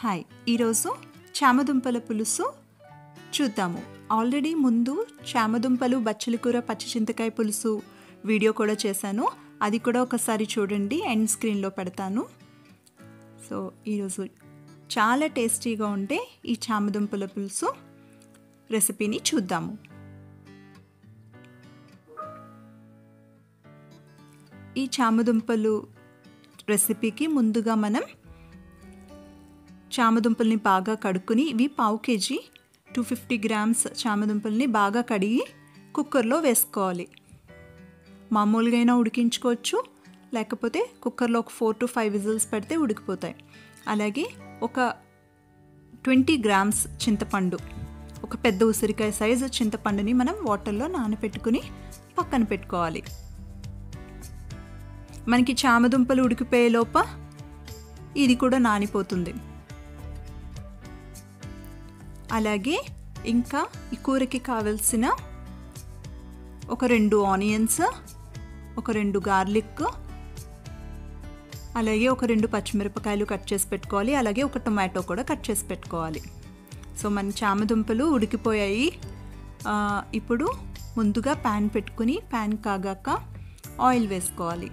hi ఈరోజు చామదుంపల పులుసు చూద్దాము ఆల్రెడీ ముందు చామదుంపలు బచ్చలి కూర పచ్చి చింతకాయ పులుసు వీడియో కూడా చేశాను అది కూడా ఒకసారి చూడండి ఎండ్ స్క్రీన్లో పెడతాను సో ఈరోజు చాలా టేస్టీగా ఉండే ఈ చామదుంపల పులుసు రెసిపీని చూద్దాము ఈ చామదుంపలు రెసిపీకి ముందుగా మనం చామదుంపల్ని బాగా కడుక్కుని ఇవి పావు కేజీ టూ ఫిఫ్టీ గ్రామ్స్ చామదుంపల్ని బాగా కడిగి కుక్కర్లో వేసుకోవాలి మామూలుగా అయినా ఉడికించుకోవచ్చు లేకపోతే కుక్కర్లో ఒక ఫోర్ టు ఫైవ్ విజిల్స్ పెడితే ఉడికిపోతాయి అలాగే ఒక ట్వంటీ గ్రామ్స్ చింతపండు ఒక పెద్ద ఉసిరికాయ సైజు చింతపండుని మనం వాటర్లో నానబెట్టుకుని పక్కన పెట్టుకోవాలి మనకి చామదుంపలు ఉడికిపోయే లోప ఇది కూడా నానిపోతుంది అలాగే ఇంకా ఈ కూరకి కావలసిన ఒక రెండు ఆనియన్స్ ఒక రెండు గార్లిక్ అలాగే ఒక రెండు పచ్చిమిరపకాయలు కట్ చేసి పెట్టుకోవాలి అలాగే ఒక టొమాటో కూడా కట్ చేసి పెట్టుకోవాలి సో మన చామదుంపలు ఉడికిపోయాయి ఇప్పుడు ముందుగా ప్యాన్ పెట్టుకుని ప్యాన్ కాగాక ఆయిల్ వేసుకోవాలి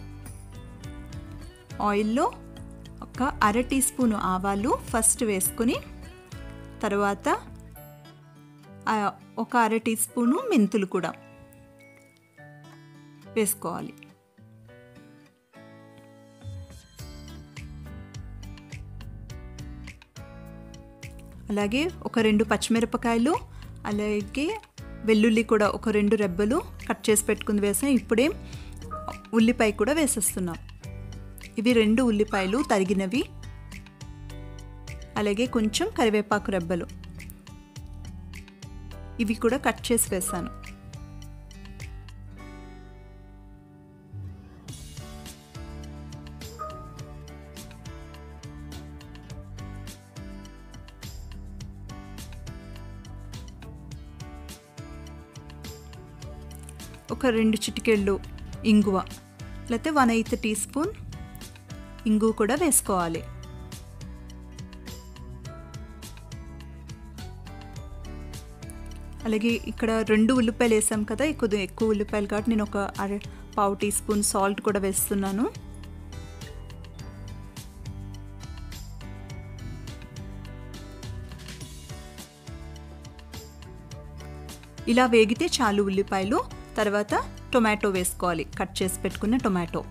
ఆయిల్లో ఒక అర టీ స్పూన్ ఆవాలు ఫస్ట్ వేసుకుని తర్వాత ఒక అర టీ స్పూను మెంతులు కూడా వేసుకోవాలి అలాగే ఒక రెండు పచ్చిమిరపకాయలు అలాగే వెల్లుల్లి కూడా ఒక రెండు రెబ్బలు కట్ చేసి పెట్టుకుని వేసాం ఇప్పుడే ఉల్లిపాయ కూడా వేసేస్తున్నాం ఇవి రెండు ఉల్లిపాయలు తరిగినవి అలాగే కొంచెం కరివేపాకు రెబ్బలు ఇవి కూడా కట్ చేసి వేసాను ఒక రెండు చిటికెళ్ళు ఇంగువ లేకపోతే వన్ ఎయిత్ టీ స్పూన్ ఇంగు కూడా వేసుకోవాలి అలాగే ఇక్కడ రెండు ఉల్లిపాయలు వేసాం కదా కొద్దిగా ఎక్కువ ఉల్లిపాయలు కాబట్టి నేను ఒక అర పావు టీ స్పూన్ సాల్ట్ కూడా వేస్తున్నాను ఇలా వేగితే చాలు ఉల్లిపాయలు తర్వాత టొమాటో వేసుకోవాలి కట్ చేసి పెట్టుకున్న టొమాటో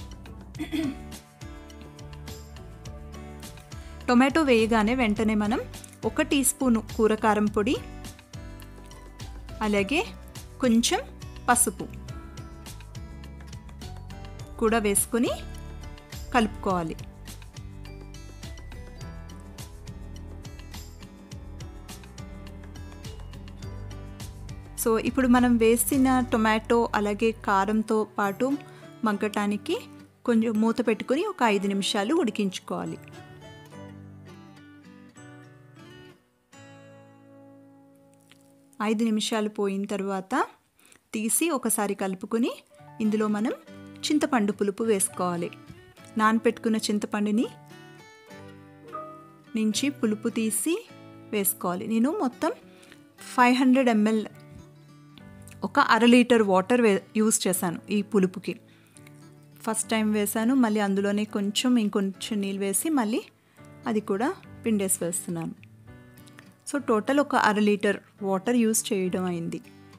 టొమాటో వేయగానే వెంటనే మనం ఒక టీ స్పూను కూరకారం పొడి అలాగే కొంచెం పసుపు కూడా వేసుకొని కలుపుకోవాలి సో ఇప్పుడు మనం వేసిన టొమాటో అలాగే కారంతో పాటు మగ్గటానికి కొంచెం మూత పెట్టుకొని ఒక ఐదు నిమిషాలు ఉడికించుకోవాలి ఐదు నిమిషాలు పోయిన తర్వాత తీసి ఒకసారి కలుపుకొని ఇందులో మనం చింతపండు పులుపు వేసుకోవాలి నానపెట్టుకున్న చింతపండుని నుంచి పులుపు తీసి వేసుకోవాలి నేను మొత్తం ఫైవ్ హండ్రెడ్ ఎంఎల్ ఒక అర లీటర్ వాటర్ వే యూస్ చేశాను ఈ పులుపుకి ఫస్ట్ టైం వేసాను మళ్ళీ అందులోనే కొంచెం ఇంకొంచెం నీళ్ళు వేసి మళ్ళీ అది కూడా పిండేసి వేస్తున్నాను సో టోటల్ ఒక అర లీటర్ వాటర్ యూస్ చేయడం అయింది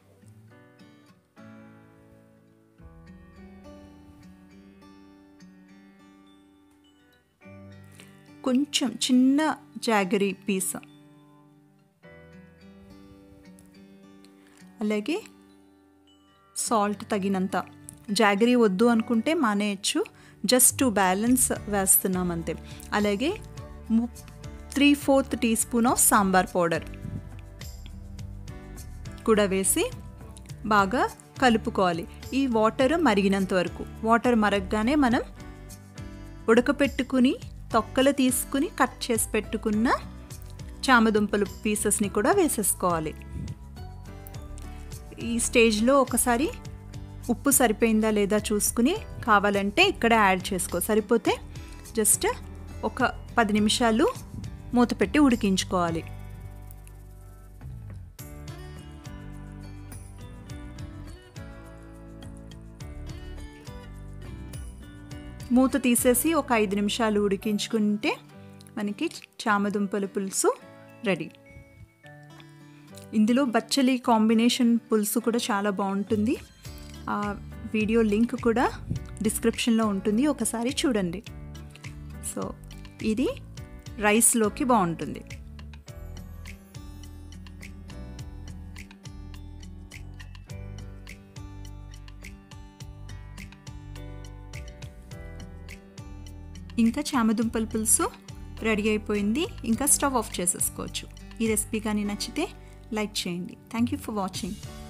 కొంచెం చిన్న జాగరీ పీస్ అలాగే సాల్ట్ తగినంత జాగరీ వద్దు అనుకుంటే మానేయచ్చు జస్ట్ టు బ్యాలెన్స్ వేస్తున్నాం అంతే అలాగే three fourth teaspoon of sambar powder కూడా వేసి బాగా కలుపుకోవాలి ఈ వాటర్ మరిగినంత వరకు వాటర్ మరగగానే మనం ఉడకపెట్టుకుని తొక్కలు తీసుకుని కట్ చేసి పెట్టుకున్న చామదుంపలు పీసెస్ని కూడా వేసేసుకోవాలి ఈ స్టేజ్లో ఒకసారి ఉప్పు సరిపోయిందా లేదా చూసుకుని కావాలంటే ఇక్కడ యాడ్ చేసుకో సరిపోతే జస్ట్ ఒక పది నిమిషాలు మూత పెట్టి ఉడికించుకోవాలి మూత తీసేసి ఒక ఐదు నిమిషాలు ఉడికించుకుంటే మనకి చామదుంపల పులుసు రెడీ ఇందులో బచ్చలి కాంబినేషన్ పులుసు కూడా చాలా బాగుంటుంది ఆ వీడియో లింక్ కూడా డిస్క్రిప్షన్లో ఉంటుంది ఒకసారి చూడండి సో ఇది రైస్లోకి బాగుంటుంది ఇంకా చామదుంపల పులుసు రెడీ అయిపోయింది ఇంకా స్టవ్ ఆఫ్ చేసేసుకోవచ్చు ఈ రెసిపీ కానీ నచ్చితే లైక్ చేయండి థ్యాంక్ యూ ఫర్ వాచింగ్